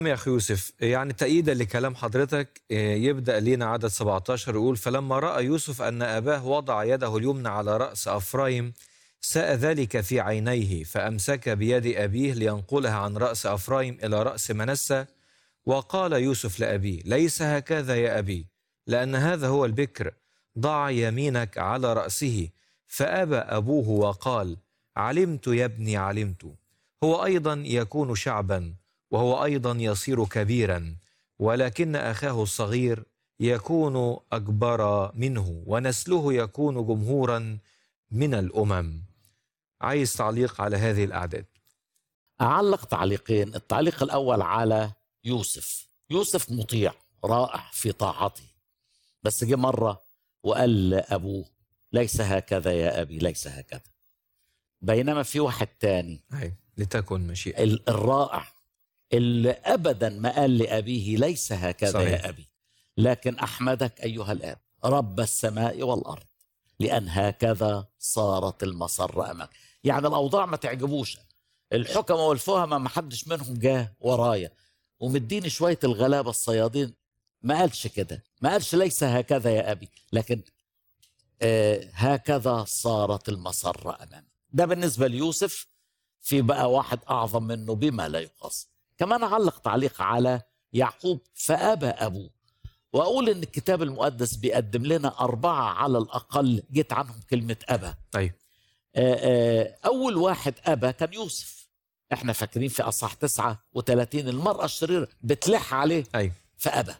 يا أخي يوسف يعني تأييدا لكلام حضرتك آه، يبدأ لينا عدد 17 يقول فلما رأى يوسف أن أباه وضع يده اليمنى على رأس أفرايم ساء ذلك في عينيه فأمسك بيد أبيه لينقلها عن رأس أفرايم إلى رأس منسى وقال يوسف لأبيه ليس هكذا يا أبي لأن هذا هو البكر ضع يمينك على رأسه فأبى أبوه وقال علمت يا ابني علمت هو أيضا يكون شعبا وهو أيضا يصير كبيرا ولكن أخاه الصغير يكون أكبر منه ونسله يكون جمهورا من الأمم عايز تعليق على هذه الأعداد أعلق تعليقين التعليق الأول على يوسف يوسف مطيع رائع في طاعته بس جه مرة وقال لأبوه ليس هكذا يا أبي ليس هكذا بينما في واحد تاني أي لتكن مشيئة ال- الرائع اللي أبدا ما قال لأبيه ليس هكذا صحيح. يا أبي لكن أحمدك أيها الآب رب السماء والأرض لأن هكذا صارت المسرة أمامك يعني الأوضاع ما تعجبوش الحكمة والفهمة ما حدش منهم جاه ورايا ومديني شوية الغلابة الصيادين ما قالش كده ما قالش ليس هكذا يا أبي لكن آه هكذا صارت المسرة أمامك ده بالنسبة ليوسف في بقى واحد أعظم منه بما لا يقاس كمان أعلق تعليق على يعقوب فأبى أبوه وأقول إن الكتاب المقدس بيقدم لنا أربعة على الأقل جيت عنهم كلمة أبا أي آه، آه، أول واحد أبا كان يوسف احنا فاكرين في أصح 39 المرأة الشريرة بتلح عليه أي فأبى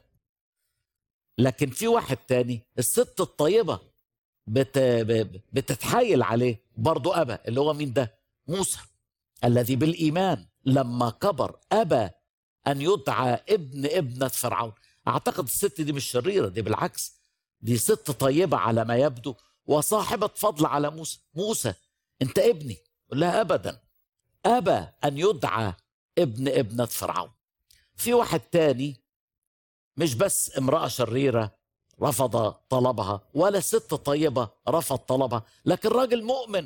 لكن في واحد تاني الست الطيبة بت... ب- بتتحايل عليه برضه أبى اللي هو مين ده موسى الذي بالإيمان لما كبر أبى أن يدعى ابن ابنة فرعون أعتقد الست دي مش شريرة دي بالعكس دي ست طيبة على ما يبدو وصاحبة فضل على موسى موسى أنت ابني قل لها أبدا أبى أن يدعى ابن ابنة فرعون في واحد تاني مش بس امرأة شريرة رفض طلبها ولا ست طيبة رفض طلبها لكن راجل مؤمن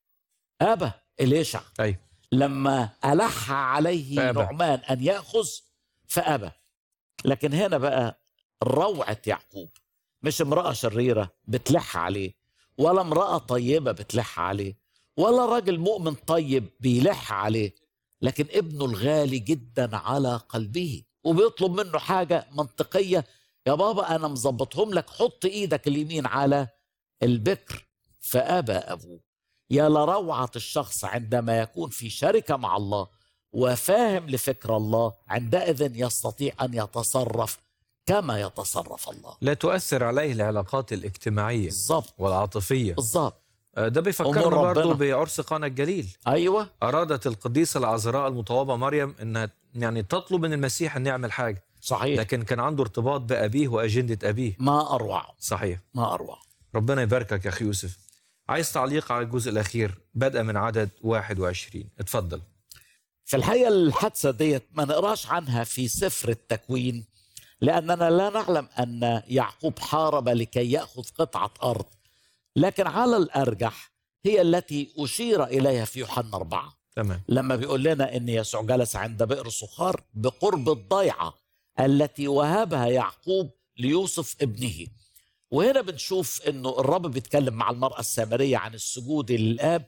أبى إليشع أي لما ألح عليه فأبى. نعمان أن يأخذ فأبى لكن هنا بقى روعة يعقوب مش امرأة شريرة بتلح عليه ولا امرأة طيبة بتلح عليه ولا راجل مؤمن طيب بيلح عليه لكن ابنه الغالي جدا على قلبه وبيطلب منه حاجة منطقية يا بابا أنا مظبطهم لك حط إيدك اليمين على البكر فأبى أبوه يا لروعة الشخص عندما يكون في شركة مع الله وفاهم لفكر الله عندئذ يستطيع أن يتصرف كما يتصرف الله لا تؤثر عليه العلاقات الاجتماعية بالظبط والعاطفية بالظبط آه، ده بيفكرنا أمور برضه ربنا. بعرس قانا الجليل أيوة أرادت القديسة العذراء المطوبة مريم أنها يعني تطلب من المسيح أن يعمل حاجة صحيح لكن كان عنده ارتباط بأبيه وأجندة أبيه ما أروع صحيح ما أروع ربنا يباركك يا أخي يوسف عايز تعليق على الجزء الأخير بدءا من عدد 21 اتفضل في الحقيقة الحادثة ديت ما نقراش عنها في سفر التكوين لأننا لا نعلم أن يعقوب حارب لكي يأخذ قطعة أرض لكن على الأرجح هي التي أشير إليها في يوحنا أربعة تمام لما بيقول لنا ان يسوع جلس عند بئر صخار بقرب الضيعه التي وهبها يعقوب ليوسف ابنه وهنا بنشوف انه الرب بيتكلم مع المراه السامريه عن السجود للاب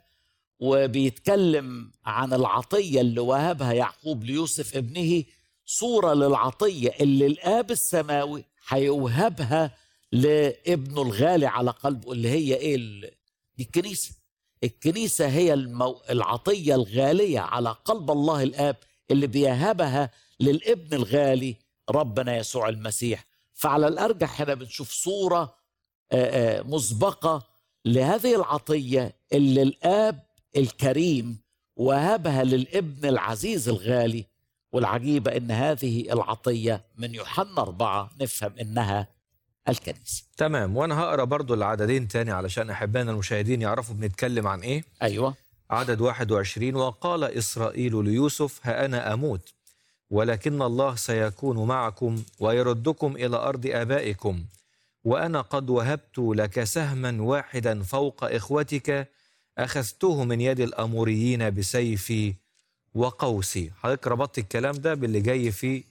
وبيتكلم عن العطيه اللي وهبها يعقوب ليوسف ابنه صوره للعطيه اللي الاب السماوي هيوهبها لابنه الغالي على قلبه اللي هي ايه ال- دي الكنيسه الكنيسة هي المو... العطية الغالية على قلب الله الآب اللي بيهبها للابن الغالي ربنا يسوع المسيح فعلى الأرجح هنا بنشوف صورة آه، آه، مسبقة لهذه العطية اللي الآب الكريم وهبها للابن العزيز الغالي والعجيبة إن هذه العطية من يوحنا أربعة نفهم إنها الكنيسة تمام وأنا هقرأ برضو العددين تاني علشان أحبائنا المشاهدين يعرفوا بنتكلم عن إيه أيوة عدد 21 وقال إسرائيل ليوسف ها أنا أموت ولكن الله سيكون معكم ويردكم إلى أرض آبائكم وأنا قد وهبت لك سهما واحدا فوق إخوتك أخذته من يد الأموريين بسيفي وقوسي حضرتك ربطت الكلام ده باللي جاي في